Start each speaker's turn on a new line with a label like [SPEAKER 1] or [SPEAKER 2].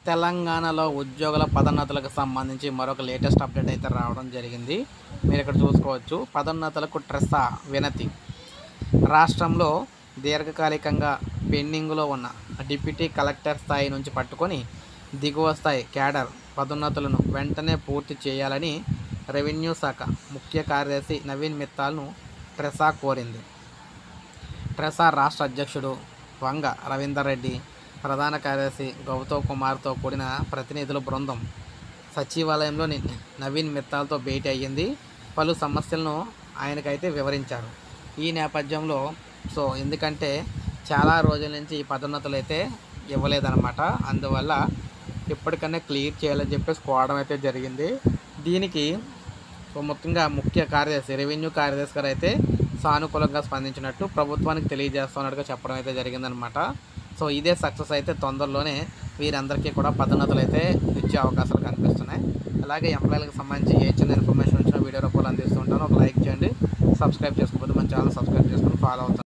[SPEAKER 1] తెలంగాణలో ఉద్యోగుల పదోన్నతులకు సంబంధించి మరొక లేటెస్ట్ అప్డేట్ అయితే రావడం జరిగింది మీరు ఇక్కడ చూసుకోవచ్చు పదోన్నతులకు ట్రెస్సా వినతి రాష్ట్రంలో దీర్ఘకాలికంగా పెండింగ్లో ఉన్న డిప్యూటీ కలెక్టర్ స్థాయి నుంచి పట్టుకొని దిగువ స్థాయి క్యాడర్ పదోన్నతులను వెంటనే పూర్తి చేయాలని రెవెన్యూ శాఖ ముఖ్య కార్యదర్శి నవీన్ మిత్తాల్ను ట్రెసా కోరింది ట్రెసా రాష్ట్ర అధ్యక్షుడు వంగ రవీందర్ రెడ్డి ప్రధాన కార్యదర్శి గౌతమ్ కుమార్తో కూడిన ప్రతినిధుల బృందం సచివాలయంలో ని- నవీన్ మిత్తాల్తో భేటీ అయ్యింది పలు సమస్యలను ఆయనకైతే వివరించారు ఈ నేపథ్యంలో సో ఎందుకంటే చాలా రోజుల నుంచి ఈ పదోన్నతులు అయితే ఇవ్వలేదన్నమాట అందువల్ల ఇప్పటికన్నా క్లియర్ చేయాలని చెప్పేసి కోవడం అయితే జరిగింది దీనికి సో ముఖ్యంగా ముఖ్య కార్యదర్శి రెవెన్యూ కార్యదర్శి గారు అయితే సానుకూలంగా స్పందించినట్టు ప్రభుత్వానికి తెలియజేస్తున్నట్టుగా చెప్పడం అయితే జరిగిందనమాట సో ఇదే సక్సెస్ అయితే తొందరలోనే వీరందరికీ కూడా పదోన్నతులు అయితే ఇచ్చే అవకాశాలు కనిపిస్తున్నాయి అలాగే ఎంప్లాయీలకు సంబంధించి ఏ చిన్న ఇన్ఫర్మేషన్ వచ్చినా వీడియో రూపంలో అందిస్తుంటాను ఒక లైక్ చేయండి సబ్స్క్రైబ్ చేసుకోకపోతే మన ఛానల్ సబ్స్క్రైబ్ చేసుకొని ఫాలో అవుతాను